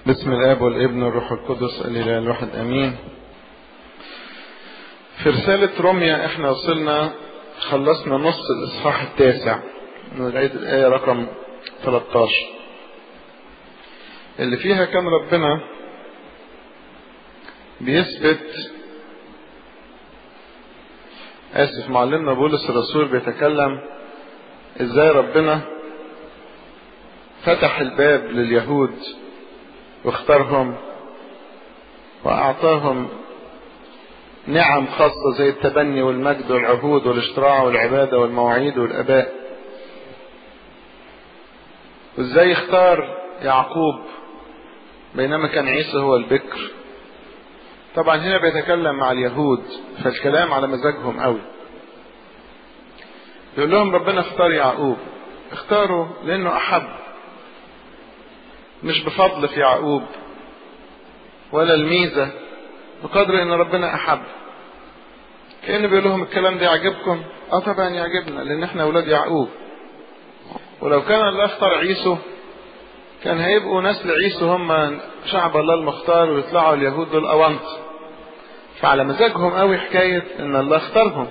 بسم الاب والابن والروح القدس الاله الواحد امين في رسالة روميا احنا وصلنا خلصنا نص الاصحاح التاسع من لغاية الآية رقم 13 اللي فيها كان ربنا بيثبت آسف معلمنا بولس الرسول بيتكلم ازاي ربنا فتح الباب لليهود واختارهم وأعطاهم نعم خاصة زي التبني والمجد والعهود والاشتراع والعبادة والمواعيد والأباء وازاي اختار يعقوب بينما كان عيسى هو البكر طبعا هنا بيتكلم مع اليهود فالكلام على مزاجهم قوي يقول لهم ربنا اختار يعقوب اختاره لانه احب مش بفضل في يعقوب ولا الميزة بقدر ان ربنا احب كأنه بيقول لهم الكلام ده يعجبكم اه طبعا يعجبنا لان احنا اولاد يعقوب ولو كان الله اختار عيسو كان هيبقوا نسل عيسو هم شعب الله المختار ويطلعوا اليهود دول اوانط فعلى مزاجهم قوي حكاية ان الله اختارهم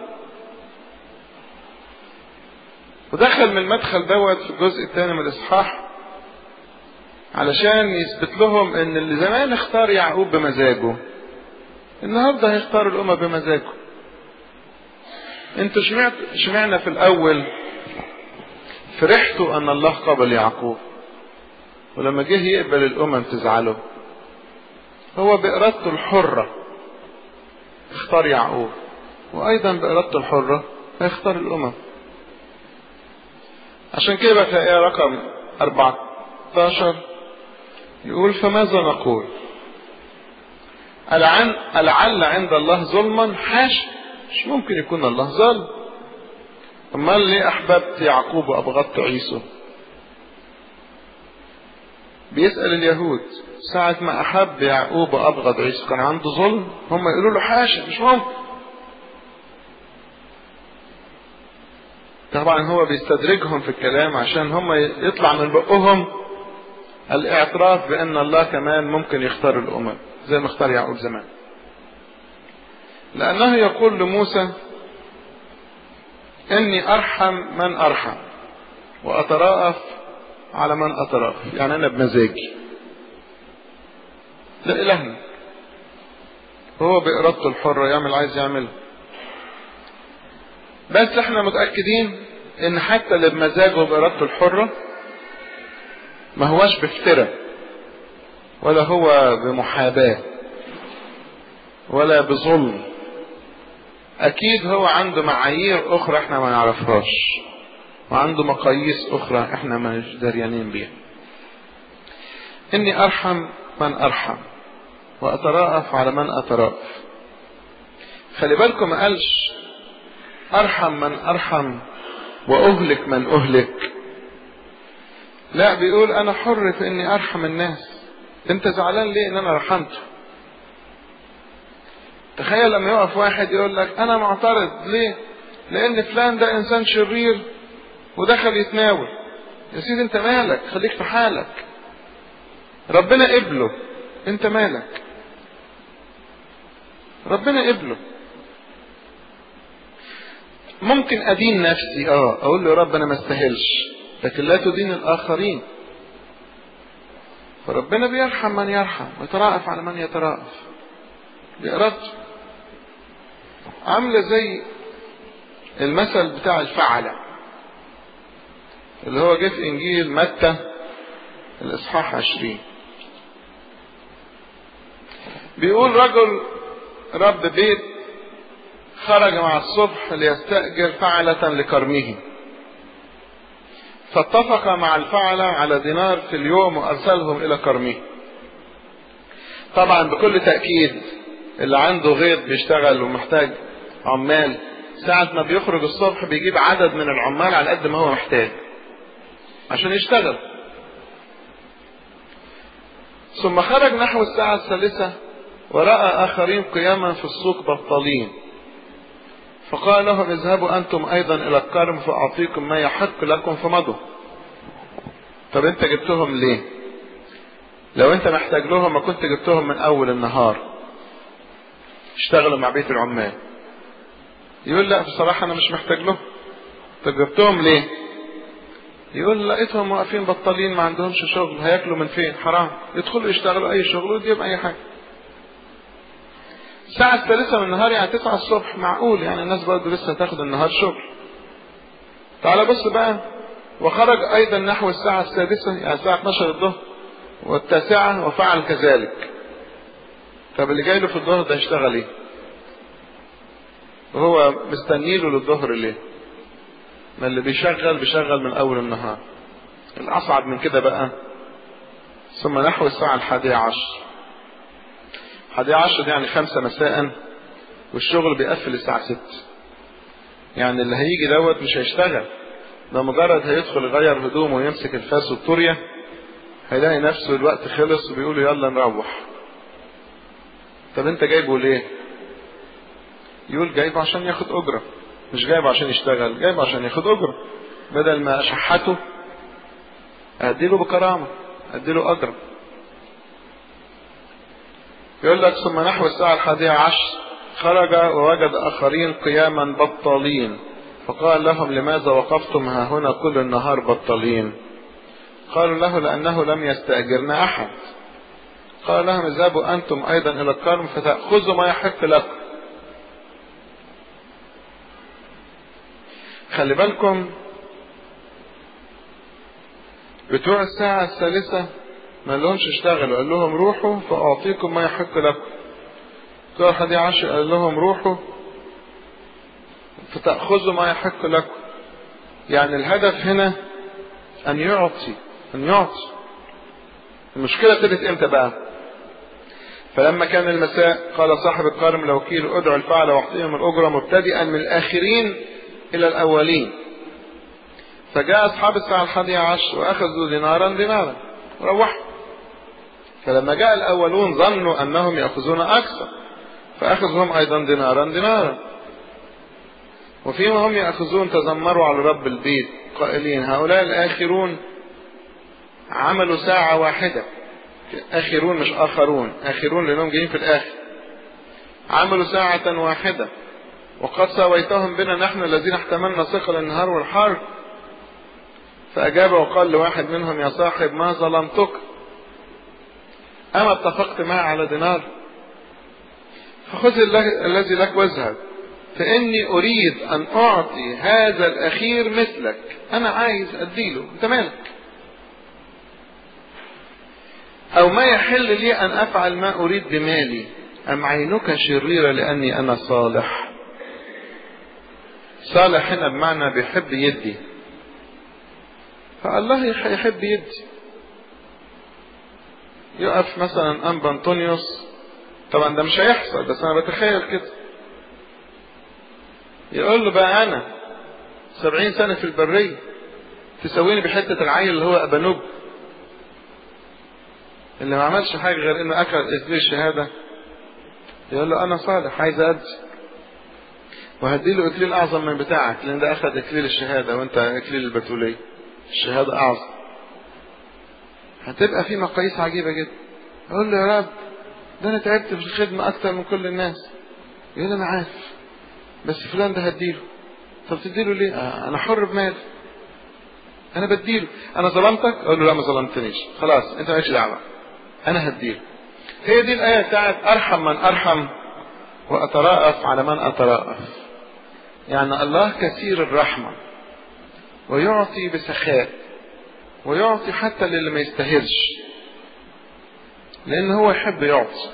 ودخل من المدخل دوت في الجزء الثاني من الاصحاح علشان يثبت لهم ان اللي زمان اختار يعقوب بمزاجه النهارده هيختار الامه بمزاجه انتوا شمعت شمعنا في الاول فرحتوا ان الله قبل يعقوب ولما جه يقبل الامم تزعلوا هو بارادته الحره اختار يعقوب وايضا بارادته الحره هيختار الامم عشان كده بقى في ايه رقم 14 يقول فماذا نقول ألعن ألعل عند الله ظلما حاش مش ممكن يكون الله ظالم امال ليه احببت يعقوب وابغضت عيسو بيسأل اليهود ساعة ما أحب يعقوب وأبغض عيسو كان عنده ظلم هم يقولوا له حاشا مش ممكن طبعا هو بيستدرجهم في الكلام عشان هم يطلع من بقهم الاعتراف بأن الله كمان ممكن يختار الأمم زي ما اختار يعقوب زمان لأنه يقول لموسى إني أرحم من أرحم وأتراءف على من أتراءف يعني أنا بمزاجي ده إلهنا هو بإرادته الحرة يعمل عايز يعمل بس احنا متأكدين ان حتى اللي بمزاجه بإرادته الحرة ما هواش بافتراء ولا هو بمحاباة ولا بظلم اكيد هو عنده معايير اخرى احنا ما نعرفهاش وعنده مقاييس اخرى احنا مش دريانين بيها اني ارحم من ارحم واتراءف على من اتراءف خلي بالكم ما قالش ارحم من ارحم واهلك من اهلك لا بيقول انا حر في اني ارحم الناس انت زعلان ليه ان انا رحمته تخيل لما يقف واحد يقول لك انا معترض ليه لان فلان ده انسان شرير ودخل يتناول يا سيدي انت مالك خليك في حالك ربنا قبله انت مالك ربنا قبله ممكن ادين نفسي اه اقول له يا رب انا ما استاهلش لكن لا تدين الاخرين فربنا بيرحم من يرحم ويتراءف على من يتراءف بإرادته عاملة زي المثل بتاع الفعلة اللي هو جه في إنجيل متى الإصحاح عشرين بيقول رجل رب بيت خرج مع الصبح ليستأجر فعلة لكرمه فاتفق مع الفعلة على دينار في اليوم وأرسلهم إلى كرمه طبعا بكل تأكيد اللي عنده غيط بيشتغل ومحتاج عمال ساعة ما بيخرج الصبح بيجيب عدد من العمال على قد ما هو محتاج عشان يشتغل ثم خرج نحو الساعة الثالثة ورأى آخرين قياما في السوق بطالين فقال لهم اذهبوا أنتم أيضا إلى الكرم فأعطيكم ما يحق لكم فمضوا طب أنت جبتهم ليه لو انت محتاج لهم ما كنت جبتهم من اول النهار اشتغلوا مع بيت العمال يقول لا بصراحة انا مش محتاج لهم طب جبتهم ليه يقول لقيتهم واقفين بطالين ما عندهمش شغل هياكلوا من فين حرام يدخلوا يشتغلوا اي شغل ويديهم اي حاجة الساعة الثالثة من النهار يعني 9 الصبح معقول يعني الناس برضه لسه هتاخد النهار شغل تعال بص بقى وخرج ايضا نحو الساعة السادسة يعني الساعة 12 الظهر والتاسعة وفعل كذلك طب اللي جاي له في الظهر ده يشتغل ايه وهو مستني له للظهر ليه ما اللي بيشغل بيشغل من اول النهار الاصعب من كده بقى ثم نحو الساعة الحادية عشر الحادية عشر دي يعني خمسة مساء والشغل بيقفل الساعة ست يعني اللي هيجي دوت مش هيشتغل ده مجرد هيدخل يغير هدومه ويمسك الفاس والطورية هيلاقي نفسه الوقت خلص وبيقول يلا نروح طب انت جايبه ليه يقول جايبه عشان ياخد اجرة مش جايبه عشان يشتغل جايبه عشان ياخد اجرة بدل ما اشحته اديله بكرامة اديله اجرة يقول لك ثم نحو الساعة الحادية عشر خرج ووجد آخرين قياما بطالين فقال لهم لماذا وقفتم ها هنا كل النهار بطالين قالوا له لأنه لم يستأجرنا أحد قال لهم اذهبوا أنتم أيضا إلى الكرم فتأخذوا ما يحق لكم خلي بالكم بتوع الساعة الثالثة ما لهمش اشتغلوا قال لهم روحوا فأعطيكم ما يحق لكم بتوع الحادي عشر قال لهم روحوا فتأخذوا ما يحق لكم يعني الهدف هنا أن يعطي أن يعطي المشكلة ابتدت امتى بقى فلما كان المساء قال صاحب الكرم لوكيل ادعو الفعل واعطيهم الأجرة مبتدئا من الآخرين إلى الأولين فجاء أصحاب الساعة الحادية عشر وأخذوا دينارا دينارا روحوا فلما جاء الأولون ظنوا أنهم يأخذون أكثر فأخذهم أيضا دينارا دينارا وفيما هم يأخذون تذمروا على رب البيت قائلين هؤلاء الآخرون عملوا ساعة واحدة آخرون مش آخرون آخرون لأنهم جايين في الآخر عملوا ساعة واحدة وقد سويتهم بنا نحن الذين احتملنا ثقل النهار والحر فأجاب وقال لواحد منهم يا صاحب ما ظلمتك أما اتفقت معي على دينار فخذ الذي لك واذهب فإني أريد أن أعطي هذا الأخير مثلك أنا عايز أديله أنت مالك أو ما يحل لي أن أفعل ما أريد بمالي أم عينك شريرة لأني أنا صالح صالح هنا بمعنى بيحب يدي فالله يحب يدي يقف مثلا أنبا أنطونيوس طبعا ده مش هيحصل بس أنا بتخيل كده يقول له بقى أنا سبعين سنة في البرية تسويني بحتة العيل اللي هو أبانوب اللي ما عملش حاجة غير إنه أكل إكليل الشهادة يقول له أنا صالح عايز أدي وهدي له إكليل أعظم من بتاعك لأن ده أخذ إكليل الشهادة وأنت إكليل البتولية الشهادة أعظم هتبقى في مقاييس عجيبة جدا أقول له يا رب ده أنا تعبت في الخدمة أكتر من كل الناس يقول أنا عارف بس فلان ده هديله طب تديله ليه؟ آه أنا حر بمالي أنا بديله أنا ظلمتك؟ أقول له لا ما ظلمتنيش خلاص أنت مالكش دعوة أنا هديله هي دي الآية بتاعت أرحم من أرحم وأتراءف على من أتراءف يعني الله كثير الرحمة ويعطي بسخاء ويعطي حتى للي ما يستاهلش لأن هو يحب يعطي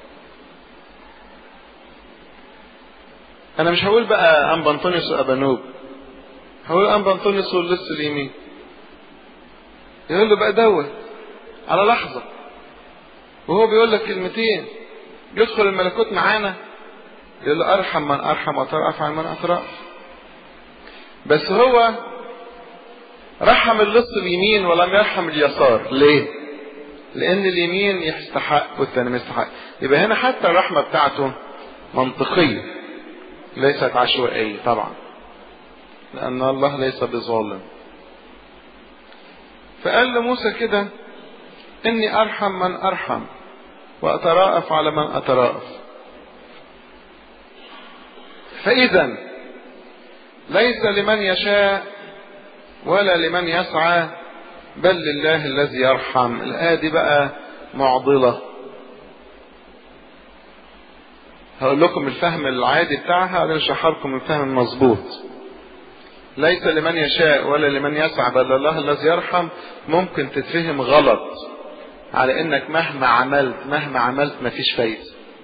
أنا مش هقول بقى أنبا أنطونيوس وأبانوب هقول أنبا أنطونيوس واللص اليمين يقول له بقى دوت على لحظة وهو بيقول لك كلمتين يدخل الملكوت معانا يقول له ارحم من ارحم وترأف عن من اترأف بس هو رحم اللص اليمين ولم يرحم اليسار ليه لان اليمين يستحق والثاني ما يستحق يبقى هنا حتى الرحمة بتاعته منطقية ليست عشوائية طبعا لان الله ليس بظالم فقال لموسى كده إني أرحم من أرحم وأتراءف على من أتراءف فإذا ليس لمن يشاء ولا لمن يسعى بل لله الذي يرحم الآية دي بقى معضلة هقول لكم الفهم العادي بتاعها وبعدين اشرح لكم الفهم المظبوط ليس لمن يشاء ولا لمن يسعى بل الله الذي يرحم ممكن تتفهم غلط على انك مهما عملت مهما عملت مفيش فايده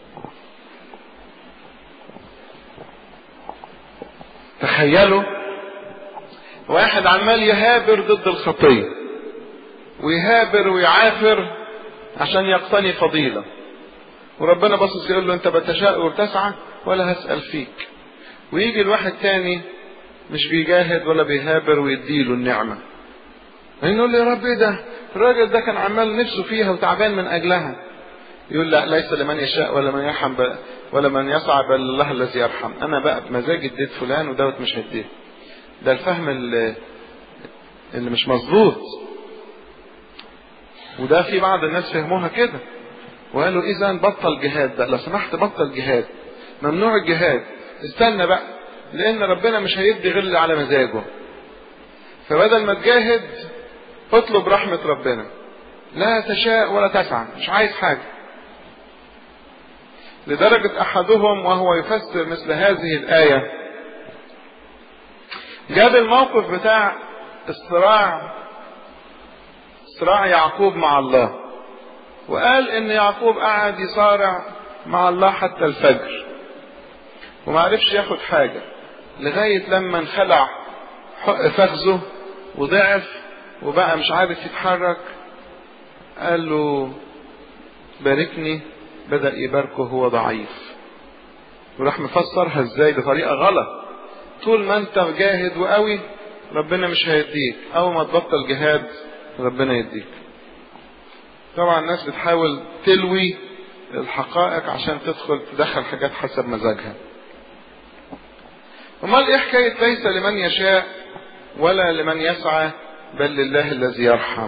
تخيلوا واحد عمال يهابر ضد الخطيه ويهابر ويعافر عشان يقتني فضيله وربنا باصص يقول له انت بتشاء وتسعى ولا هسأل فيك ويجي الواحد تاني مش بيجاهد ولا بيهابر ويديله النعمة يقول له يا رب ايه ده الراجل ده كان عمال نفسه فيها وتعبان من اجلها يقول لا ليس لمن يشاء ولا من يرحم ولا من يسعى بل الله الذي يرحم انا بقى بمزاجي اديت فلان ودوت مش هديه ده الفهم اللي, اللي مش مظبوط وده في بعض الناس فهموها كده وقالوا اذا بطل جهاد بقى لو سمحت بطل جهاد ممنوع الجهاد استنى بقى لان ربنا مش هيدي غير اللي على مزاجه فبدل ما تجاهد اطلب رحمة ربنا لا تشاء ولا تسعى مش عايز حاجة لدرجة احدهم وهو يفسر مثل هذه الآية جاب الموقف بتاع الصراع صراع يعقوب مع الله وقال ان يعقوب قعد يصارع مع الله حتى الفجر وما عرفش ياخد حاجة لغاية لما انخلع حق فخذه وضعف وبقى مش عارف يتحرك قال له باركني بدأ يباركه هو ضعيف وراح مفسرها ازاي بطريقة غلط طول ما انت جاهد وقوي ربنا مش هيديك اول ما تبطل جهاد ربنا يديك طبعا الناس بتحاول تلوي الحقائق عشان تدخل تدخل حاجات حسب مزاجها امال ايه حكاية ليس لمن يشاء ولا لمن يسعى بل لله الذي يرحم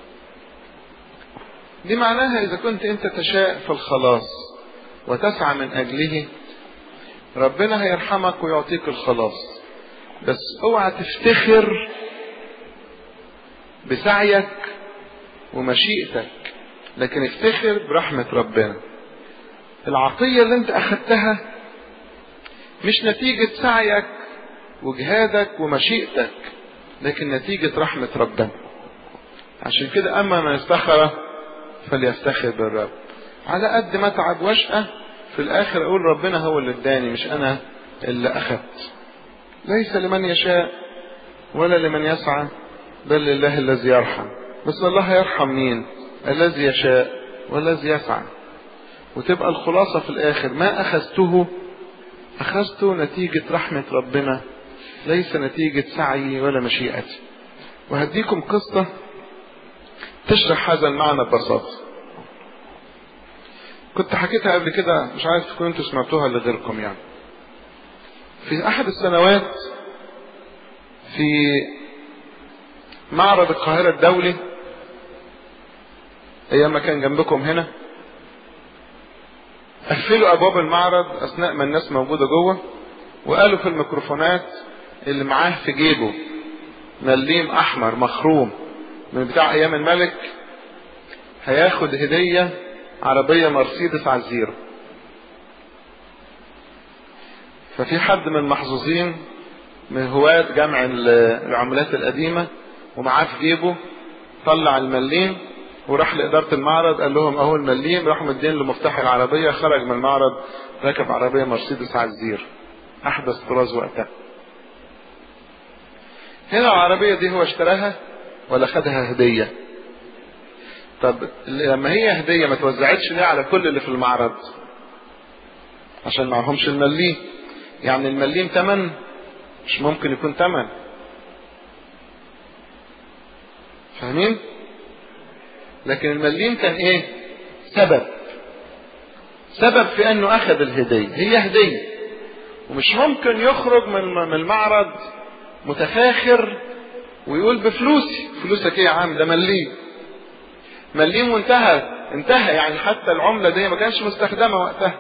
دي معناها اذا كنت انت تشاء في الخلاص وتسعى من اجله ربنا هيرحمك ويعطيك الخلاص بس اوعى تفتخر بسعيك ومشيئتك لكن افتخر برحمة ربنا العطية اللي انت اخدتها مش نتيجة سعيك وجهادك ومشيئتك لكن نتيجة رحمة ربنا عشان كده اما من افتخر فليفتخر بالرب على قد ما اتعب واشقى في الاخر اقول ربنا هو اللي اداني مش انا اللي اخدت ليس لمن يشاء ولا لمن يسعى بل لله الذي يرحم بس الله يرحم مين الذي يشاء والذي يسعى وتبقى الخلاصة في الآخر ما أخذته أخذته نتيجة رحمة ربنا ليس نتيجة سعي ولا مشيئتي وهديكم قصة تشرح هذا المعنى ببساطة كنت حكيتها قبل كده مش عارف تكونوا انتوا سمعتوها لغيركم يعني في أحد السنوات في معرض القاهرة الدولي ايام ما كان جنبكم هنا قفلوا ابواب المعرض اثناء ما الناس موجودة جوه وقالوا في الميكروفونات اللي معاه في جيبه مليم احمر مخروم من بتاع ايام الملك هياخد هدية عربية مرسيدس على الزيرو ففي حد من المحظوظين من هواة جمع العملات القديمة ومعاه في جيبه طلع المليم وراح لإدارة المعرض قال لهم أهو المليم راحوا مدين له مفتاح العربية خرج من المعرض ركب عربية مرسيدس على الزير أحدث طراز وقتها هنا العربية دي هو اشتراها ولا خدها هدية طب لما هي هدية ما توزعتش ليه على كل اللي في المعرض عشان معهمش المليم يعني المليم تمن مش ممكن يكون تمن فاهمين لكن المليم كان ايه سبب سبب في انه اخذ الهدية هي هدية ومش ممكن يخرج من المعرض متفاخر ويقول بفلوسي فلوسك ايه يا عم ده مليم مليم وانتهى انتهى يعني حتى العملة دي ما كانش مستخدمة وقتها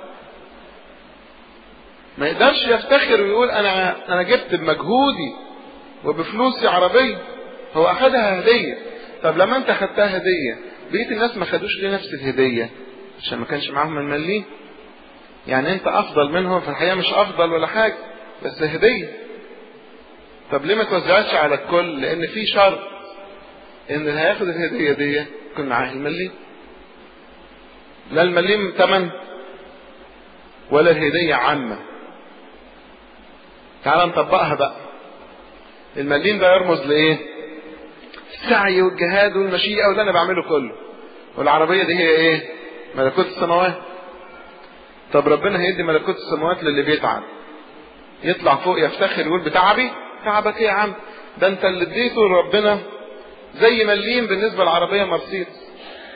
ما يقدرش يفتخر ويقول انا انا جبت بمجهودي وبفلوسي عربية هو اخدها هدية طب لما انت خدتها هدية بقية الناس ما خدوش ليه نفس الهدية عشان ما كانش معاهم المليم يعني انت افضل منهم في الحقيقة مش افضل ولا حاجة بس هدية طب ليه ما توزعتش على الكل لان في شرط ان اللي هياخد الهدية دي يكون معاه المليم لا المليم تمن ولا الهدية عامة تعال نطبقها بقى المليم ده يرمز لايه السعي والجهاد والمشيئة واللي انا بعمله كله والعربية دي هي ايه ملكوت السماوات طب ربنا هيدي ملكوت السماوات للي بيتعب يطلع فوق يفتخر يقول بتعبي تعبك ايه يا عم ده انت اللي اديته لربنا زي مليم بالنسبة للعربية مرسيدس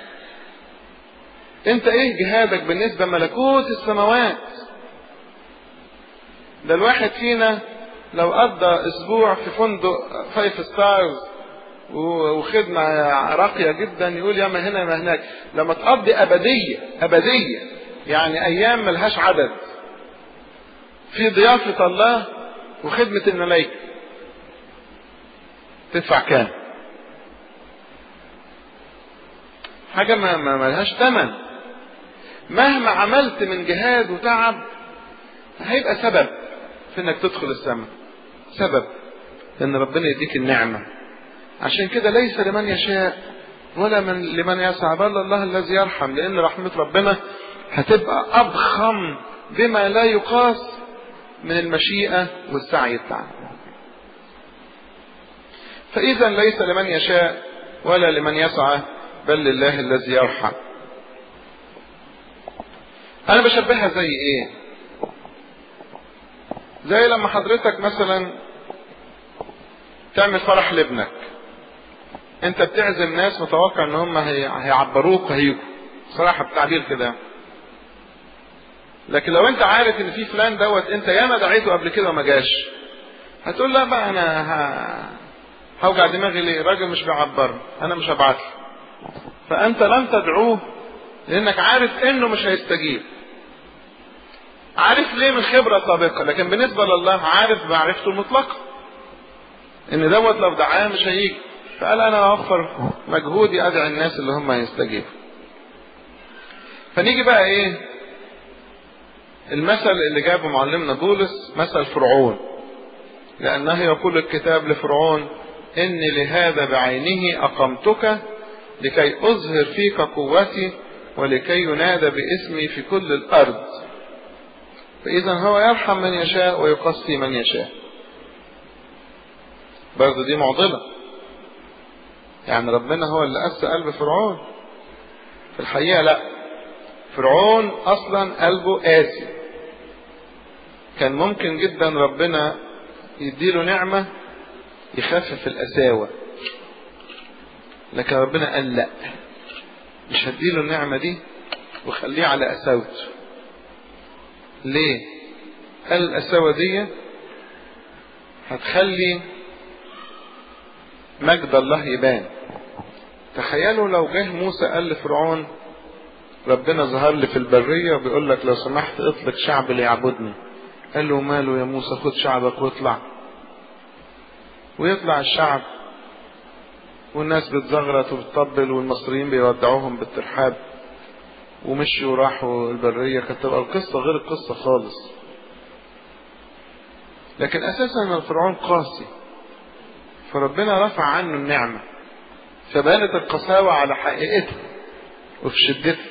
انت ايه جهادك بالنسبة لملكوت السماوات ده الواحد فينا لو قضى اسبوع في فندق فايف ستارز وخدمة راقية جدا يقول يا ما هنا ما هناك لما تقضي أبدية أبدية يعني أيام ملهاش عدد في ضيافة الله وخدمة الملائكة تدفع كام؟ حاجة ما ما ملهاش ثمن مهما عملت من جهاد وتعب هيبقى سبب في انك تدخل السماء سبب ان ربنا يديك النعمة عشان كده ليس لمن يشاء ولا من لمن يسعى بل الله الذي يرحم لان رحمة ربنا هتبقى اضخم بما لا يقاس من المشيئة والسعي بتاعنا فاذا ليس لمن يشاء ولا لمن يسعى بل لله الذي يرحم انا بشبهها زي ايه زي لما حضرتك مثلا تعمل فرح لابنك انت بتعزم ناس متوقع ان هم هيعبروك وهيجوا صراحة بالتعبير كده لكن لو انت عارف ان في فلان دوت انت ياما دعيته قبل كده وما جاش هتقول لا بقى انا ه... هوجع دماغي ليه الراجل مش بيعبر انا مش هبعت له فانت لم تدعوه لانك عارف انه مش هيستجيب عارف ليه من خبرة سابقة لكن بالنسبة لله عارف معرفته المطلقة ان دوت لو دعاه مش هيجي فقال انا اوفر مجهودي ادعي الناس اللي هم هيستجيبوا فنيجي بقى ايه المثل اللي جابه معلمنا بولس مثل فرعون لانه يقول الكتاب لفرعون اني لهذا بعينه اقمتك لكي اظهر فيك قوتي ولكي ينادى باسمي في كل الارض فاذا هو يرحم من يشاء ويقصي من يشاء برضه دي معضلة يعني ربنا هو اللي قسى قلب فرعون في الحقيقة لا فرعون اصلا قلبه قاسي كان ممكن جدا ربنا يديله نعمة يخفف القساوة لكن ربنا قال لا مش هديله النعمة دي وخليه على قساوته ليه قال القساوة دي هتخلي مجد الله يبان تخيلوا لو جه موسى قال لفرعون ربنا ظهر لي في البرية وبيقول لك لو سمحت اطلق شعب ليعبدني قال له ماله يا موسى خد شعبك واطلع ويطلع الشعب والناس بتزغرط وبتطبل والمصريين بيودعوهم بالترحاب ومشوا وراحوا البرية كانت تبقى القصة غير القصة خالص لكن أساسا ان فرعون قاسي فربنا رفع عنه النعمة فبانت القساوة على حقيقتها وفي شدتها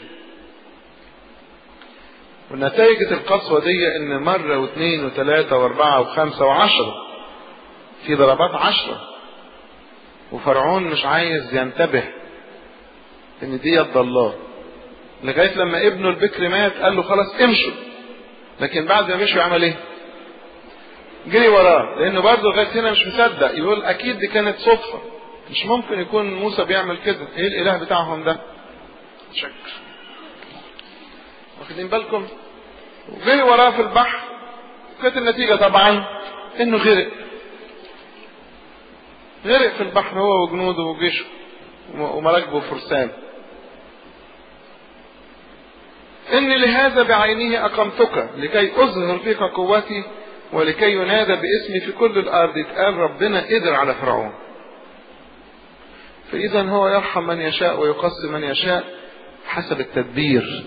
ونتيجة القسوة دي ان مرة واثنين وثلاثة واربعة وخمسة وعشرة في ضربات عشرة وفرعون مش عايز ينتبه ان دي يد الله لغاية لما ابنه البكر مات قال له خلاص امشوا لكن بعد ما مشوا عمل ايه جري وراه لانه برضه لغايه هنا مش مصدق يقول اكيد دي كانت صدفه مش ممكن يكون موسى بيعمل كده ايه الاله بتاعهم ده شك واخدين بالكم وجري وراه في البحر كانت النتيجه طبعا انه غرق غرق في البحر هو وجنوده وجيشه ومراكبه وفرسان إني لهذا بعينه أقمتك لكي أظهر فيك قوتي ولكي ينادى باسمي في كل الأرض يتقال ربنا قدر على فرعون فإذا هو يرحم من يشاء ويقص من يشاء حسب التدبير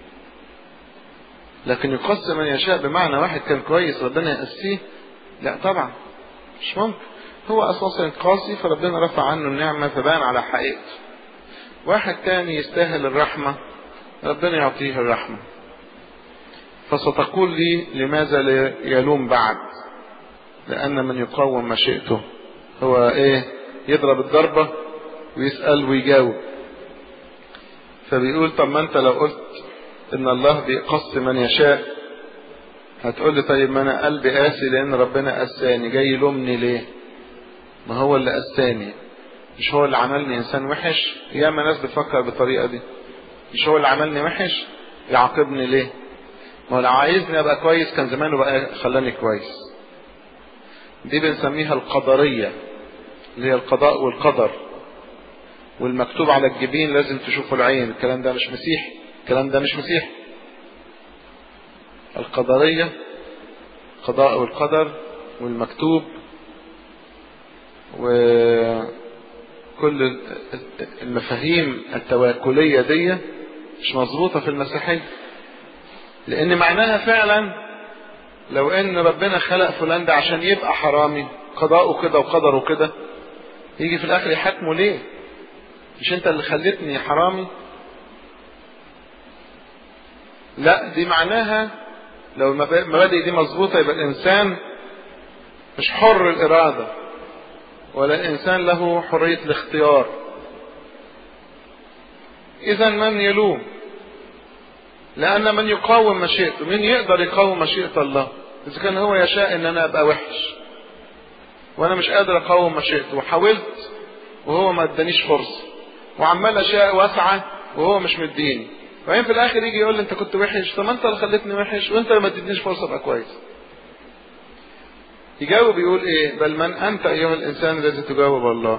لكن يقص من يشاء بمعنى واحد كان كويس ربنا يقسيه لا طبعا مش ممكن هو أساسا قاسي فربنا رفع عنه النعمة فبان على حقيقته واحد تاني يستاهل الرحمة ربنا يعطيه الرحمة فستقول لي لماذا يلوم بعد لأن من يقاوم مشيئته هو إيه يضرب الضربة ويسأل ويجاوب فبيقول طب ما أنت لو قلت إن الله بيقص من يشاء هتقول لي طيب ما أنا قلبي قاسي لأن ربنا قساني جاي يلومني ليه ما هو اللي قساني مش هو اللي عملني إنسان وحش ياما ناس بتفكر بالطريقة دي مش هو اللي عملني وحش يعاقبني ليه ما هو لو عايزني ابقى كويس كان زمانه بقى خلاني كويس دي بنسميها القدرية اللي هي القضاء والقدر والمكتوب على الجبين لازم تشوفوا العين الكلام ده مش مسيحي الكلام ده مش مسيحي القدرية قضاء والقدر والمكتوب وكل المفاهيم التواكلية دي مش مظبوطة في المسيحية لأن معناها فعلا لو إن ربنا خلق فلان ده عشان يبقى حرامي قضاؤه كده وقدره كده يجي في الآخر يحاكمه ليه؟ مش أنت اللي خلتني حرامي؟ لا دي معناها لو المبادئ دي مظبوطة يبقى الإنسان مش حر الإرادة ولا الإنسان له حرية الاختيار إذا من يلوم لأن من يقاوم مشيئته من يقدر يقاوم مشيئة الله إذا كان هو يشاء إن أنا أبقى وحش وأنا مش قادر أقاوم مشيئته وحاولت وهو ما ادانيش فرصة وعمال أشاء وأسعى وهو مش مديني وبعدين في الآخر يجي يقول لي أنت كنت وحش طب ما أنت اللي خليتني وحش وأنت اللي ما اديتنيش فرصة أبقى كويس يجاوب يقول إيه بل من أنت أيها الإنسان الذي تجاوب الله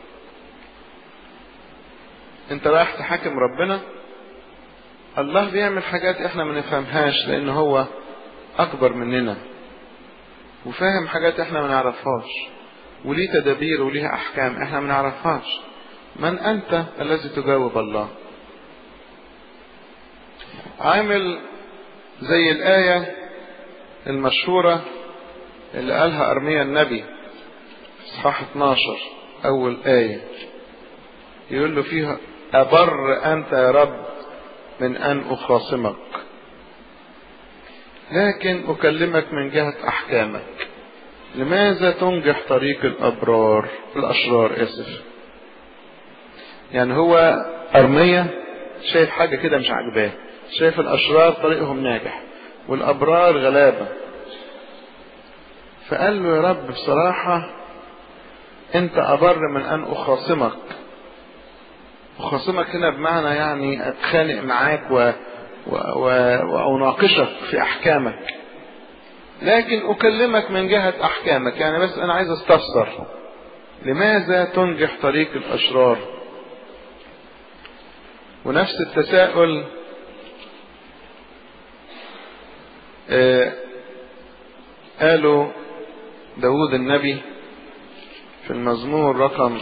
أنت رايح تحاكم ربنا الله بيعمل حاجات احنا ما نفهمهاش لان هو اكبر مننا وفاهم حاجات احنا ما نعرفهاش وليه تدابير وليها احكام احنا ما نعرفهاش من انت الذي تجاوب الله عامل زي الايه المشهوره اللي قالها ارميا النبي اصحاح 12 اول ايه يقول له فيها ابر انت يا رب من أن أخاصمك لكن أكلمك من جهة أحكامك لماذا تنجح طريق الأبرار الأشرار آسف يعني هو أرمية شايف حاجة كده مش عاجباه شايف الأشرار طريقهم ناجح والأبرار غلابة فقال له يا رب بصراحة أنت أبر من أن أخاصمك أخاصمك هنا بمعنى يعني أتخانق معاك و... و... و... وأناقشك في أحكامك لكن أكلمك من جهة أحكامك يعني بس أنا عايز أستفسر لماذا تنجح طريق الأشرار ونفس التساؤل آه قالوا داود النبي في المزمور رقم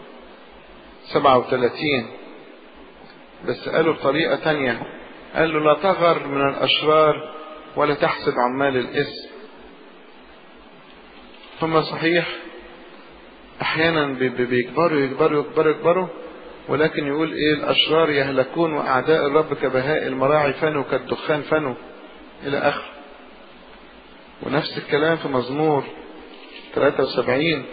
37 بس قالوا بطريقة تانية قال له لا تغر من الأشرار ولا تحسب عمال الإثم هم صحيح أحيانا بيكبروا يكبروا يكبروا يكبروا ولكن يقول إيه الأشرار يهلكون وأعداء الرب كبهاء المراعي فنوا كالدخان فنوا إلى آخر ونفس الكلام في مزمور 73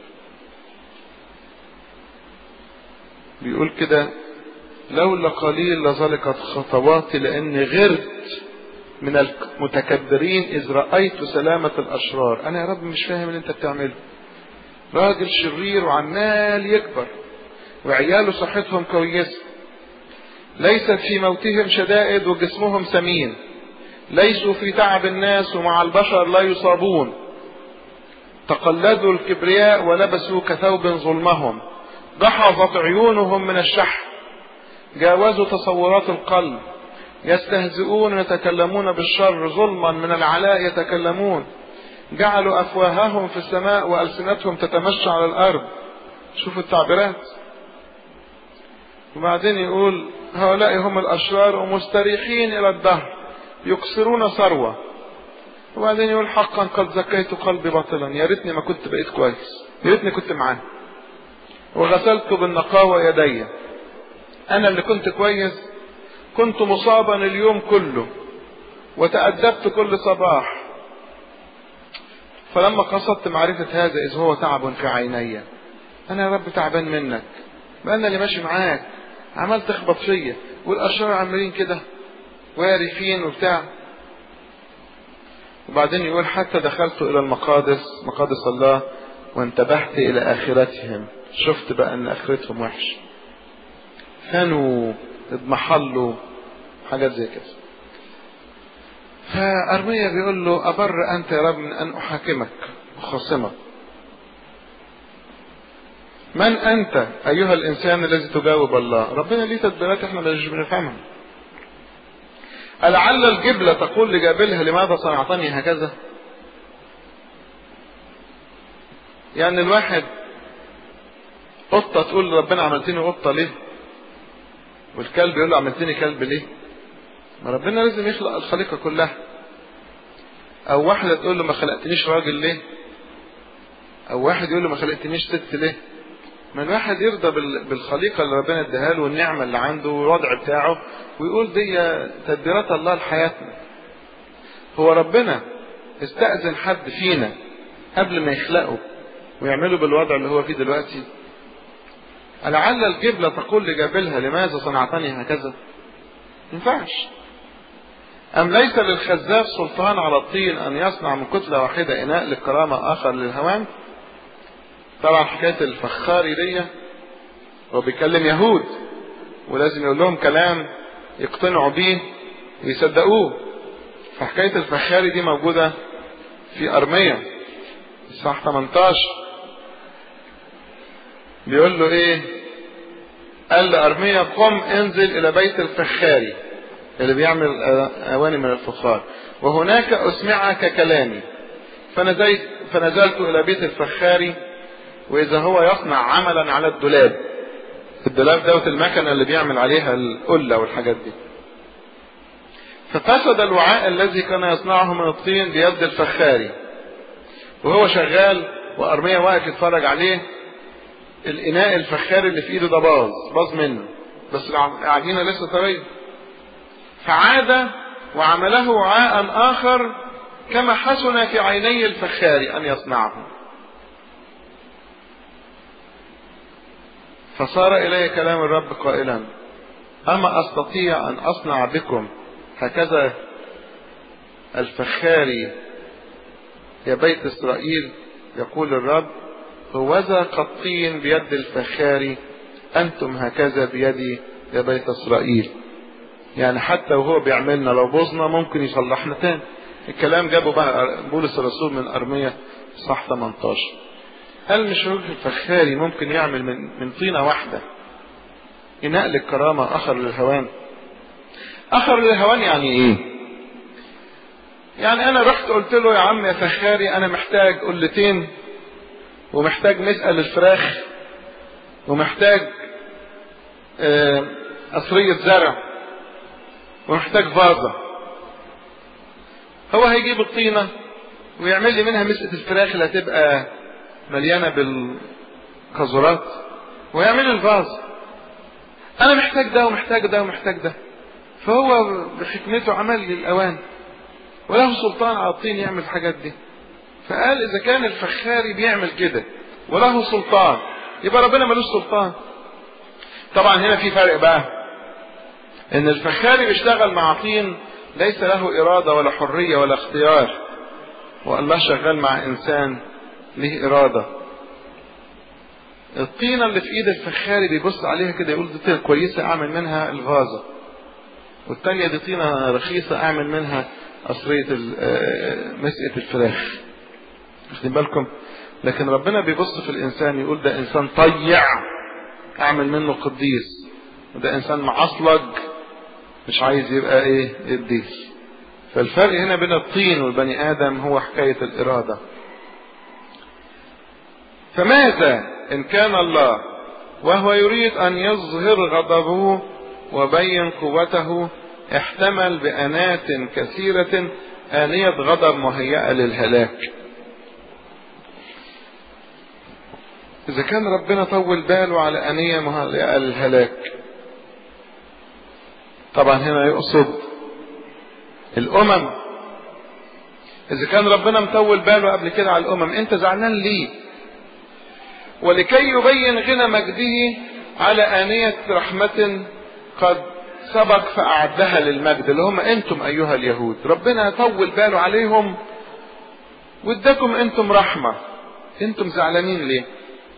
بيقول كده لولا قليل لزلقت خطواتي لاني غرت من المتكبرين اذ رايت سلامه الاشرار انا يا رب مش فاهم اللي انت بتعمله راجل شرير وعمال يكبر وعياله صحتهم كويسه ليست في موتهم شدائد وجسمهم سمين ليسوا في تعب الناس ومع البشر لا يصابون تقلدوا الكبرياء ولبسوا كثوب ظلمهم دحضت عيونهم من الشح جاوزوا تصورات القلب يستهزئون ويتكلمون بالشر ظلما من العلاء يتكلمون جعلوا أفواههم في السماء وألسنتهم تتمشى على الأرض شوفوا التعبيرات وبعدين يقول هؤلاء هم الأشرار ومستريحين إلى الدهر يكسرون ثروة وبعدين يقول حقا قد زكيت قلبي باطلا يا ريتني ما كنت بقيت كويس يا ريتني كنت معاه وغسلت بالنقاوة يدي أنا اللي كنت كويس كنت مصابا اليوم كله وتأدبت كل صباح فلما قصدت معرفة هذا إذ هو تعب في عيني أنا يا رب تعبان منك ما أنا اللي ماشي معاك عمال تخبط فيا والأشرار عاملين كده وارفين وبتاع وبعدين يقول حتى دخلت إلى المقادس مقادس الله وانتبهت إلى آخرتهم شفت بقى أن آخرتهم وحش فانوا اضمحلوا حاجات زي كده فأرميا بيقول له أبر أنت يا رب من أن أحاكمك أخاصمك من أنت أيها الإنسان الذي تجاوب الله ربنا ليه تدبيرات احنا مش بنفهمها ألعل الجبلة تقول لجابلها لماذا صنعتني هكذا يعني الواحد قطة تقول ربنا عملتني قطة ليه والكلب يقول له عملتني كلب ليه ما ربنا لازم يخلق الخليقة كلها او واحدة تقول له ما خلقتنيش راجل ليه او واحد يقول له ما خلقتنيش ست ليه ما الواحد يرضى بالخليقة اللي ربنا اداها له والنعمة اللي عنده والوضع بتاعه ويقول دي تدبيرات الله لحياتنا هو ربنا استأذن حد فينا قبل ما يخلقه ويعمله بالوضع اللي هو فيه دلوقتي لعل الجبلة تقول لجابلها لماذا صنعتني هكذا ينفعش أم ليس للخزاف سلطان على الطين أن يصنع من كتلة واحدة إناء للكرامة آخر للهوان طبعا حكاية الفخاري دي هو بيكلم يهود ولازم يقول لهم كلام يقتنعوا بيه ويصدقوه فحكاية الفخاري دي موجودة في أرمية صح 18 بيقول له ايه قال لأرمية قم انزل إلى بيت الفخاري اللي بيعمل أواني من الفخار وهناك أسمعك كلامي فنزلت, فنزلت إلى بيت الفخاري وإذا هو يصنع عملا على الدولاب الدولاب دوت المكنة اللي بيعمل عليها القلة والحاجات دي ففسد الوعاء الذي كان يصنعه من الطين بيد الفخاري وهو شغال وأرمية واقف يتفرج عليه الإناء الفخاري اللي في إيده ده باظ باظ منه بس العجينة لسه طرية فعاد وعمله وعاء آخر كما حسن في عيني الفخاري أن يصنعه فصار إلي كلام الرب قائلا أما أستطيع أن أصنع بكم هكذا الفخاري يا بيت إسرائيل يقول الرب هوذا قطين بيد الفخاري أنتم هكذا بيدي يا بيت إسرائيل يعني حتى وهو بيعملنا لو بوظنا ممكن يصلحنا تاني الكلام جابه بقى بولس الرسول من أرمية صح 18 هل مش الراجل الفخاري ممكن يعمل من من طينة واحدة إناء للكرامة آخر للهوان آخر للهوان يعني إيه؟ يعني أنا رحت قلت له يا عم يا فخاري أنا محتاج قلتين ومحتاج مسقى للفراخ ومحتاج قصرية زرع ومحتاج فازة هو هيجيب الطينة ويعمل لي منها مسقة الفراخ اللي هتبقى مليانة بالقذرات ويعمل الفاز انا محتاج ده ومحتاج ده ومحتاج ده فهو بحكمته عمل لي الاوان وله سلطان على الطين يعمل الحاجات دي فقال اذا كان الفخاري بيعمل كده وله سلطان يبقى ربنا ملوش سلطان طبعا هنا في فرق بقى ان الفخاري بيشتغل مع طين ليس له اراده ولا حريه ولا اختيار والله شغال مع انسان له إرادة الطينة اللي في إيد الفخاري بيبص عليها كده يقول دي طينة كويسة أعمل منها الفازة والتانية دي طينة رخيصة أعمل منها قصرية مسقة الفراخ واخدين بالكم لكن ربنا بيبص في الإنسان يقول ده إنسان طيع أعمل منه قديس وده إنسان معصلج مش عايز يبقى ايه قديس فالفرق هنا بين الطين والبني ادم هو حكايه الاراده فماذا ان كان الله وهو يريد ان يظهر غضبه وبين قوته احتمل بانات كثيره انيه غضب مهيئه للهلاك إذا كان ربنا طول باله على أنية مهيئة للهلاك طبعا هنا يقصد الأمم إذا كان ربنا مطول باله قبل كده على الأمم أنت زعلان ليه؟ ولكي يبين غنى مجده على آنية رحمة قد سبق فأعدها للمجد اللي هم أنتم أيها اليهود ربنا طول باله عليهم واداكم أنتم رحمة أنتم زعلانين ليه؟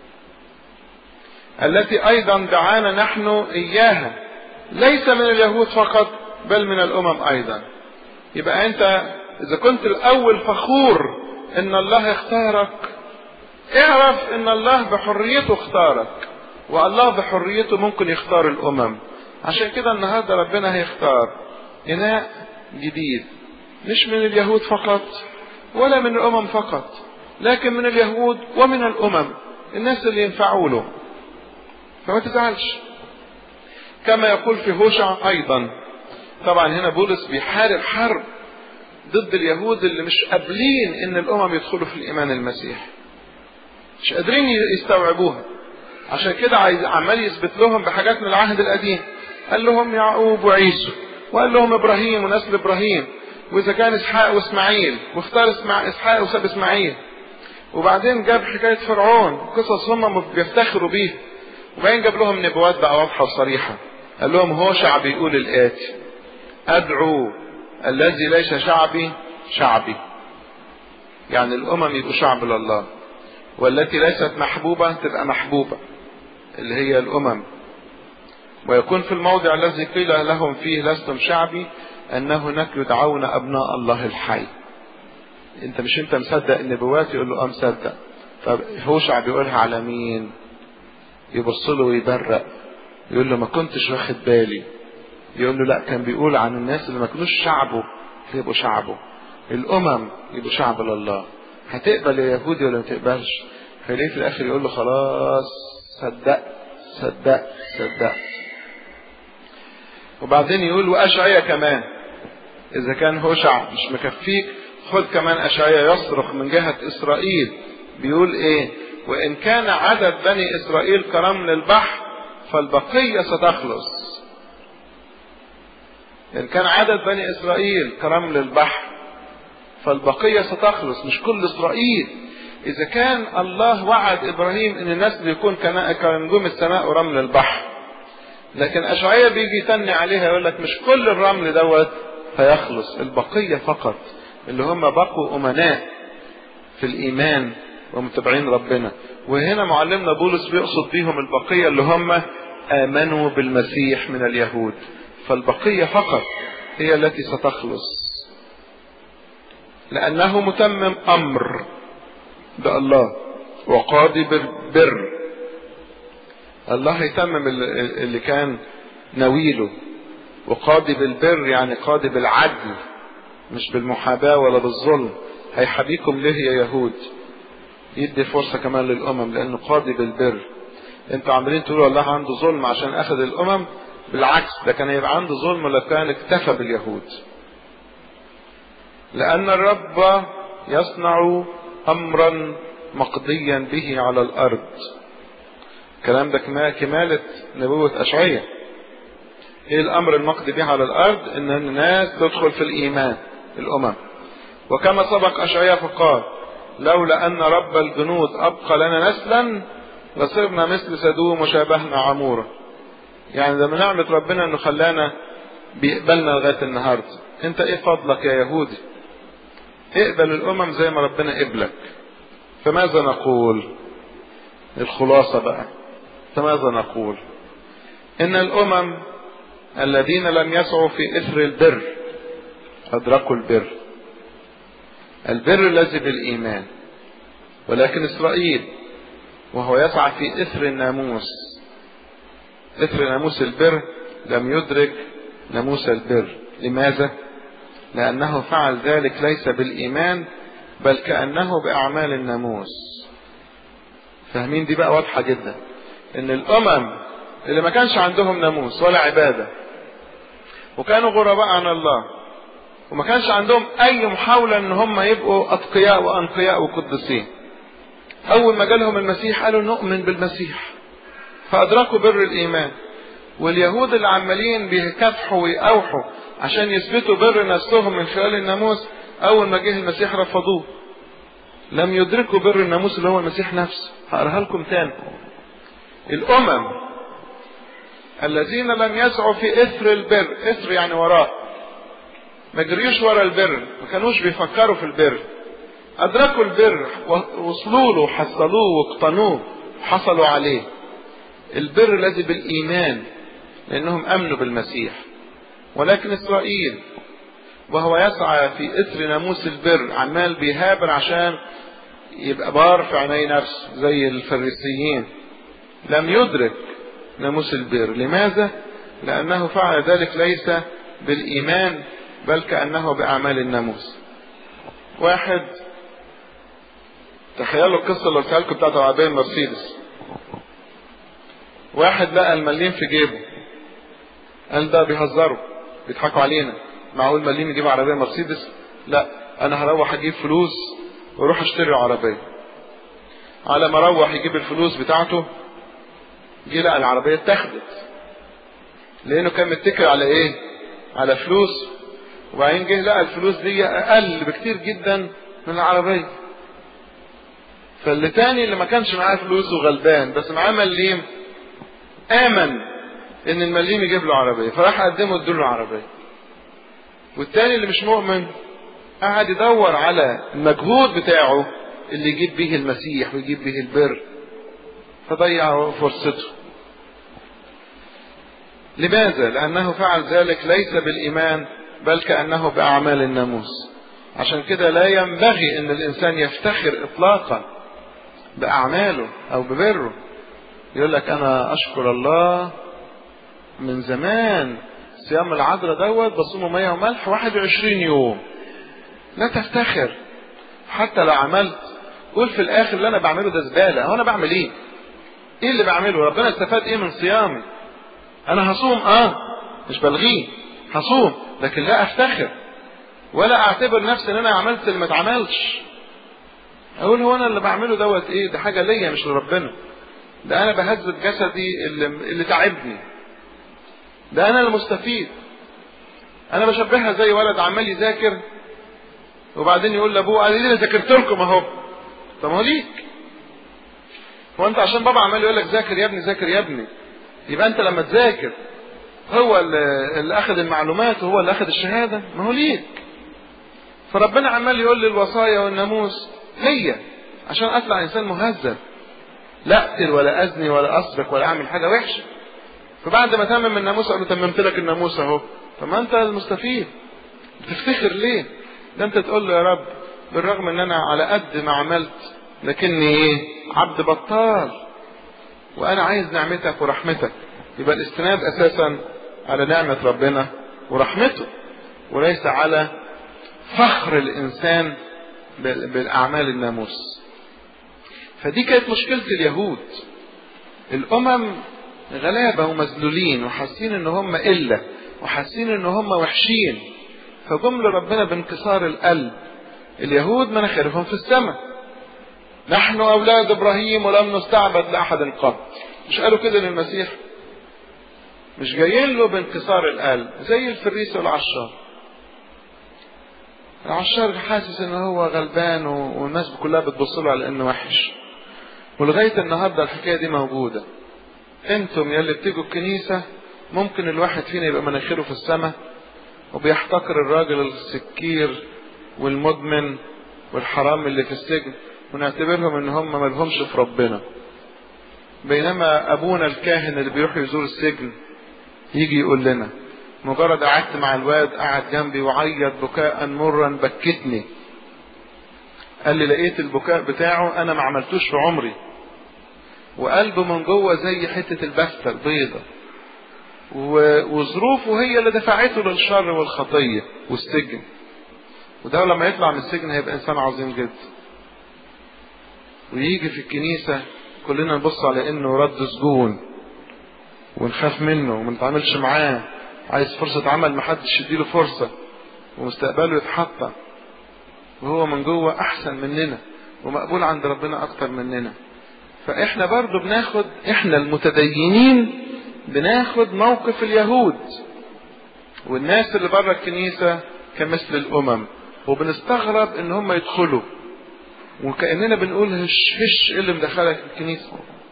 التي ايضا دعانا نحن اياها ليس من اليهود فقط بل من الامم ايضا يبقى انت اذا كنت الاول فخور ان الله اختارك اعرف ان الله بحريته اختارك والله بحريته ممكن يختار الامم عشان كده النهارده ربنا هيختار اناء جديد مش من اليهود فقط ولا من الامم فقط لكن من اليهود ومن الامم الناس اللي ينفعوا له فما تزعلش كما يقول في هوشع ايضا طبعا هنا بولس بيحارب حرب ضد اليهود اللي مش قابلين ان الامم يدخلوا في الايمان المسيح مش قادرين يستوعبوها عشان كده عايز عمال يثبت لهم بحاجات من العهد القديم قال لهم يعقوب وعيسو وقال لهم ابراهيم ونسل ابراهيم واذا كان اسحاق واسماعيل واختار اسحاق وساب اسماعيل وبعدين جاب حكايه فرعون قصص هم بيفتخروا بيها وبعدين جاب لهم نبوات بقى واضحه وصريحه قال لهم هوشع بيقول الاتي ادعو الذي ليس شعبي شعبي يعني الامم يبقوا شعب لله والتي ليست محبوبه تبقى محبوبه اللي هي الامم ويكون في الموضع الذي قيل لهم فيه لستم شعبي ان هناك يدعون ابناء الله الحي انت مش انت مصدق النبوات يقول له اه مصدق طب هوشع بيقولها على مين يبص له ويبرق يقول له ما كنتش واخد بالي يقول له لا كان بيقول عن الناس اللي ما كانوش شعبه يبقوا شعبه الامم يبقوا شعب لله هتقبل يا يهودي ولا ما تقبلش فليه في الاخر يقول له خلاص صدقت صدقت صدقت وبعدين يقول واشعيا كمان اذا كان هوشع مش مكفيك خد كمان اشعيا يصرخ من جهه اسرائيل بيقول ايه وإن كان عدد بني إسرائيل كرمل البحر فالبقية ستخلص إن كان عدد بني إسرائيل كرمل البحر فالبقية ستخلص مش كل إسرائيل إذا كان الله وعد إبراهيم إن النسل يكون كنجوم السماء ورمل البحر لكن أشعية بيجي يتني عليها يقول لك مش كل الرمل دوت هيخلص البقية فقط اللي هم بقوا أمناء في الإيمان ومتابعين ربنا وهنا معلمنا بولس بيقصد بيهم البقية اللي هم آمنوا بالمسيح من اليهود فالبقية فقط هي التي ستخلص لأنه متمم أمر ده الله وقاضي بر الله يتمم اللي كان نويله وقاضي بالبر يعني قاضي بالعدل مش بالمحاباة ولا بالظلم هيحبيكم ليه يا يهود يدي فرصة كمان للأمم لأنه قاضي بالبر انتوا عمالين تقولوا الله عنده ظلم عشان أخذ الأمم بالعكس ده كان يبقى عنده ظلم لو كان اكتفى باليهود لأن الرب يصنع أمرا مقضيا به على الأرض الكلام ده كمالة نبوة أشعية ايه الأمر المقضي به على الأرض إن الناس تدخل في الإيمان الأمم وكما سبق أشعية فقال لولا أن رب الجنود أبقى لنا نسلا لصرنا مثل سدوم وشابهنا عمورة يعني ده من نعمة ربنا أنه خلانا بيقبلنا لغاية النهاردة أنت إيه فضلك يا يهودي اقبل الأمم زي ما ربنا قبلك فماذا نقول الخلاصة بقى فماذا نقول إن الأمم الذين لم يسعوا في إثر البر أدركوا البر البر الذي بالإيمان ولكن إسرائيل وهو يسعى في إثر الناموس إثر ناموس البر لم يدرك ناموس البر لماذا لانه فعل ذلك ليس بالايمان بل كانه باعمال الناموس فاهمين دي بقى واضحه جدا ان الامم اللي ما كانش عندهم ناموس ولا عباده وكانوا غرباء عن الله وما كانش عندهم اي محاوله ان هم يبقوا اتقياء وانقياء وقدسين اول ما جالهم المسيح قالوا نؤمن بالمسيح فادركوا بر الايمان واليهود اللي عمالين بيكافحوا ويقاوحوا عشان يثبتوا بر نفسهم من خلال الناموس اول ما جه المسيح رفضوه لم يدركوا بر الناموس اللي هو المسيح نفسه هقراها لكم تاني الامم الذين لم يسعوا في اثر البر اثر يعني وراء ما جريوش ورا البر ما كانوش بيفكروا في البر ادركوا البر وصلوا له حصلوه واقتنوه حصلوا عليه البر الذي بالايمان لانهم امنوا بالمسيح ولكن اسرائيل وهو يسعى في اثر ناموس البر عمال بيهابر عشان يبقى بار في عيني نفسه زي الفريسيين لم يدرك ناموس البر لماذا لانه فعل ذلك ليس بالايمان بل كانه باعمال الناموس واحد تخيلوا القصه اللي قلتها لكم بتاعت العربيه المرسيدس واحد لقى المليم في جيبه قال ده بيهزروا بيضحكوا علينا معقول مليم يجيب عربيه مرسيدس لا انا هروح اجيب فلوس واروح اشتري عربيه على ما روح يجيب الفلوس بتاعته جه لقى العربيه اتاخدت لانه كان متكل على ايه على فلوس وبعدين جه لقى الفلوس دي اقل بكتير جدا من العربيه فاللي تاني اللي ما كانش معاه فلوس وغلبان بس معاه مليم امن ان المليم يجيب له عربيه فراح قدمه ادوا له عربيه والتاني اللي مش مؤمن قعد يدور على المجهود بتاعه اللي يجيب به المسيح ويجيب به البر فضيع فرصته لماذا لانه فعل ذلك ليس بالايمان بل كانه باعمال الناموس عشان كده لا ينبغي ان الانسان يفتخر اطلاقا باعماله او ببره يقول لك انا اشكر الله من زمان صيام العذراء دوت بصومه مية وملح 21 يوم لا تفتخر حتى لو عملت قول في الاخر اللي انا بعمله ده زباله هو انا بعمل ايه ايه اللي بعمله ربنا استفاد ايه من صيامي انا هصوم اه مش بلغيه هصوم لكن لا افتخر ولا اعتبر نفسي ان انا عملت اللي ما اتعملش اقول هو انا اللي بعمله دوت ايه ده حاجه ليا مش لربنا ده انا بهذب جسدي اللي, اللي تعبني ده انا المستفيد انا بشبهها زي ولد عمال يذاكر وبعدين يقول لابوه قال لي انا ذاكرت لكم اهو طب هو ليك هو انت عشان بابا عمال يقول لك ذاكر يا ابني ذاكر يا ابني يبقى انت لما تذاكر هو اللي, اللي اخذ المعلومات وهو اللي اخذ الشهاده ما هو ليك فربنا عمال يقول لي الوصايا والناموس هي عشان اطلع انسان مهذب لا اقتل ولا ازني ولا اسرق ولا اعمل حاجه وحشه فبعد ما تمم الناموس قال له تممت لك الناموس اهو طب ما انت المستفيد بتفتخر ليه ده انت تقول له يا رب بالرغم ان انا على قد ما عملت لكني ايه عبد بطال وانا عايز نعمتك ورحمتك يبقى الاستناد اساسا على نعمة ربنا ورحمته وليس على فخر الانسان بالاعمال الناموس فدي كانت مشكلة اليهود الامم غلابة ومذلولين وحاسين ان هم قلة وحاسين ان هم وحشين فجم لربنا بانكسار القلب اليهود مناخيرهم في السماء نحن اولاد ابراهيم ولم نستعبد لاحد قط مش قالوا كده للمسيح مش جايين له بانكسار القلب زي الفريسي والعشار العشار حاسس ان هو غلبان والناس كلها بتبص له على انه وحش ولغايه النهارده الحكايه دي موجوده انتم يلي بتيجوا الكنيسه ممكن الواحد فينا يبقى مناخيره في السماء وبيحتقر الراجل السكير والمدمن والحرام اللي في السجن ونعتبرهم ان هم ملهمش في ربنا بينما ابونا الكاهن اللي بيروح يزور السجن يجي يقول لنا مجرد قعدت مع الواد قعد جنبي وعيط بكاء مرا بكتني قال لي لقيت البكاء بتاعه انا ما عملتوش في عمري وقلبه من جوه زي حتة البستة البيضة وظروفه هي اللي دفعته للشر والخطية والسجن وده لما يطلع من السجن هيبقى إنسان عظيم جدا ويجي في الكنيسة كلنا نبص على إنه رد سجون ونخاف منه وما نتعاملش معاه عايز فرصة عمل محدش يديله فرصة ومستقبله يتحطم وهو من جوه أحسن مننا ومقبول عند ربنا أكتر مننا فإحنا برضو بناخد إحنا المتدينين بناخد موقف اليهود والناس اللي بره الكنيسة كمثل الأمم وبنستغرب إن هم يدخلوا وكأننا بنقول هش هش إيه اللي مدخلك الكنيسة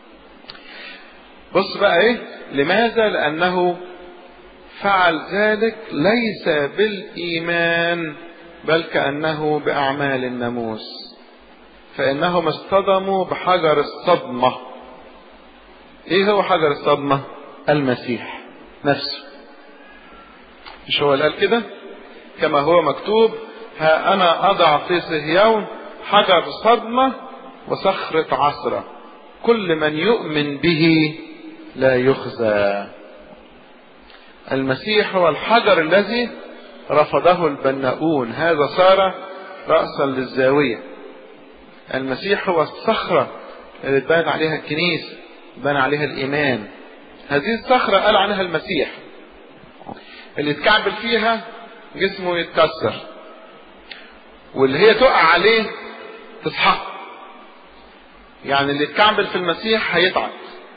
بص بقى إيه لماذا لأنه فعل ذلك ليس بالإيمان بل كأنه بأعمال الناموس فإنهم اصطدموا بحجر الصدمة إيه هو حجر الصدمة؟ المسيح نفسه مش هو اللي قال كده؟ كما هو مكتوب ها أنا أضع في صهيون حجر صدمة وصخرة عصرة كل من يؤمن به لا يخزى المسيح هو الحجر الذي رفضه البناؤون هذا صار رأسا للزاوية المسيح هو الصخرة اللي اتبنت عليها الكنيسة اتبنى عليها الإيمان هذه الصخرة قال عنها المسيح اللي يتكعبل فيها جسمه يتكسر واللي هي تقع عليه تصحى يعني اللي يتكعبل في المسيح هيتعب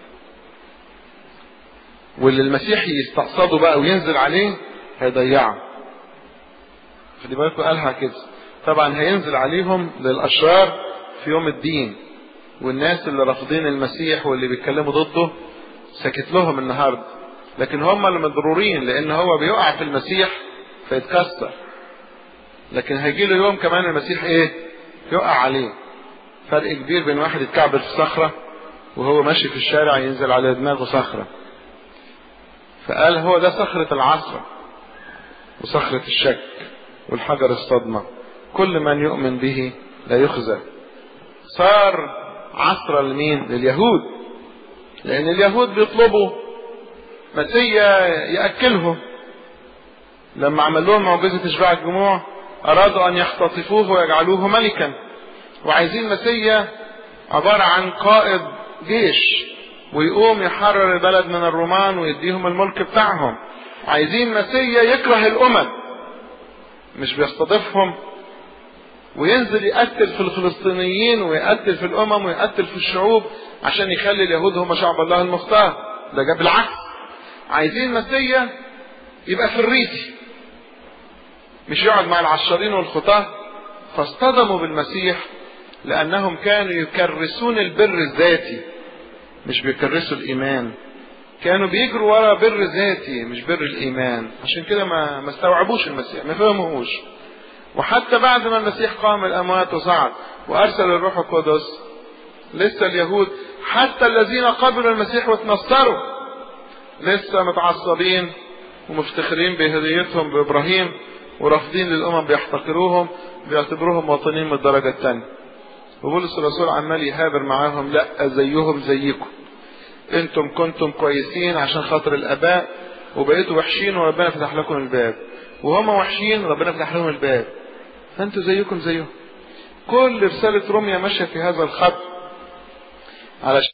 واللي المسيح يستقصده بقى وينزل عليه هيضيعه خلي بالكم قالها كده طبعا هينزل عليهم للاشرار في يوم الدين والناس اللي رافضين المسيح واللي بيتكلموا ضده سكت لهم النهارده لكن هم اللي مضرورين لان هو بيقع في المسيح فيتكسر لكن هيجي له يوم كمان المسيح ايه يقع عليه فرق كبير بين واحد يتكعبل في صخره وهو ماشي في الشارع ينزل على دماغه صخره فقال هو ده صخرة العصر وصخرة الشك والحجر الصدمة كل من يؤمن به لا يخزى صار عصر لمين لليهود لأن اليهود بيطلبوا مسيا يأكلهم لما عمل لهم معجزة إشباع الجموع أرادوا أن يختطفوه ويجعلوه ملكا وعايزين مسيا عبارة عن قائد جيش ويقوم يحرر البلد من الرومان ويديهم الملك بتاعهم عايزين مسيا يكره الأمم مش بيستضيفهم وينزل يقتل في الفلسطينيين ويقتل في الأمم ويقتل في الشعوب عشان يخلي اليهود هم شعب الله المختار ده جاب العكس عايزين مسيا يبقى فريسي مش يقعد مع العشارين والخطاة فاصطدموا بالمسيح لأنهم كانوا يكرسون البر الذاتي مش بيكرسوا الإيمان كانوا بيجروا ورا بر ذاتي مش بر الإيمان عشان كده ما ما استوعبوش المسيح ما فهموهوش وحتى بعد ما المسيح قام الأموات وصعد وأرسل الروح القدس لسه اليهود حتى الذين قبلوا المسيح وتنصروا لسه متعصبين ومفتخرين بهديتهم بإبراهيم ورافضين للأمم بيحتقروهم بيعتبروهم مواطنين من الدرجة الثانية وبولس الرسول عمال يهابر معاهم لا زيهم زيكم انتم كنتم كويسين عشان خاطر الاباء وبقيتوا وحشين وربنا فتح لكم الباب وهم وحشين ربنا فتح لهم الباب فانتوا زيكم زيهم كل رسالة روميا ماشية في هذا الخط علشان